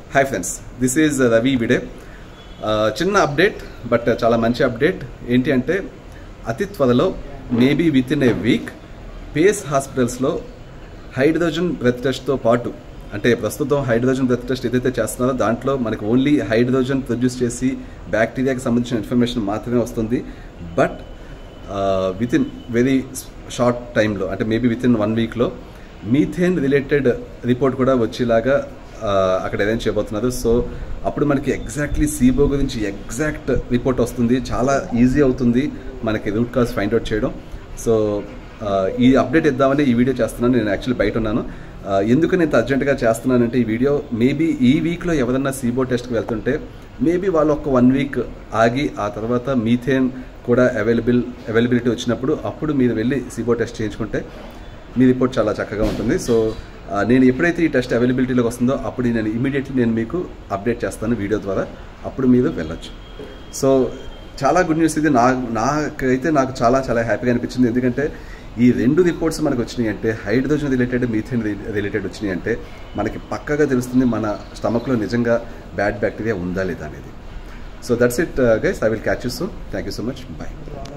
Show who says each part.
Speaker 1: hi friends this is Ravi విడే చిన్న update but చాలా మంచి అప్డేట్ ఏంటి అంటే అతి త్వరలో maybe within a week పేస్ హాస్పిటల్స్లో హైడ్రోజన్ బ్రెత్ టెస్ట్తో పాటు అంటే ప్రస్తుతం హైడ్రోజన్ బ్రెత్ టెస్ట్ ఏదైతే చేస్తున్నారో దాంట్లో మనకి ఓన్లీ హైడ్రోజన్ ప్రొడ్యూస్ చేసి బ్యాక్టీరియాకి సంబంధించిన ఇన్ఫర్మేషన్ మాత్రమే వస్తుంది but within very short టైంలో అంటే మేబీ విత్ ఇన్ వన్ వీక్లో మీథేన్ రిలేటెడ్ రిపోర్ట్ కూడా వచ్చేలాగా ఆ, అక్కడ అరేంజ్ చేయబోతున్నారు సో అప్పుడు మనకి ఎగ్జాక్ట్లీ సీబో గురించి ఎగ్జాక్ట్ రిపోర్ట్ వస్తుంది చాలా ఈజీ అవుతుంది మనకి రూట్ కాజ్ ఫైండ్ అవుట్ చేయడం సో ఆ, ఈ అప్డేట్ ఇద్దామని ఈ వీడియో చేస్తున్నాను నేను యాక్చువల్లీ బయట ఉన్నాను ఆ, ఎందుకు నేను అర్జెంట్గా చేస్తున్నానంటే ఈ వీడియో మేబీ ఈ వీక్లో ఎవరన్నా సీబో టెస్ట్కి వెళ్తుంటే మేబీ వాళ్ళు ఒక వన్ వీక్ ఆగి ఆ తర్వాత మీథేన్ కూడా అవైలబుల్ అవైలబిలిటీ వచ్చినప్పుడు అప్పుడు మీరు వెళ్ళి సీబో టెస్ట్ చేయించుకుంటే మీ రిపోర్ట్ చాలా చక్కగా ఉంటుంది సో ఆ, నేను ఎప్పుడైతే ఈ టెస్ట్ అవైలబిలిటీలోకి వస్తుందో అప్పుడు నేను ఇమీడియట్లీ నేను మీకు అప్డేట్ చేస్తాను వీడియో ద్వారా అప్పుడు మీరు వెళ్ళొచ్చు సో చాలా గుడ్ న్యూస్ ఇది నా నాకైతే నాకు చాలా చాలా హ్యాపీగా అనిపించింది ఎందుకంటే ఈ రెండు రిపోర్ట్స్ మనకు వచ్చినాయి అంటే హైడ్రోజన్ రిలేటెడ్ మీథేన్ రిలేటెడ్ వచ్చినాయి అంటే మనకి పక్కగా తెలుస్తుంది మన స్టమక్లో నిజంగా బ్యాడ్ బ్యాక్టీరియా ఉందా లేదా అనేది so that's it guys I will catch you so thank you so much bye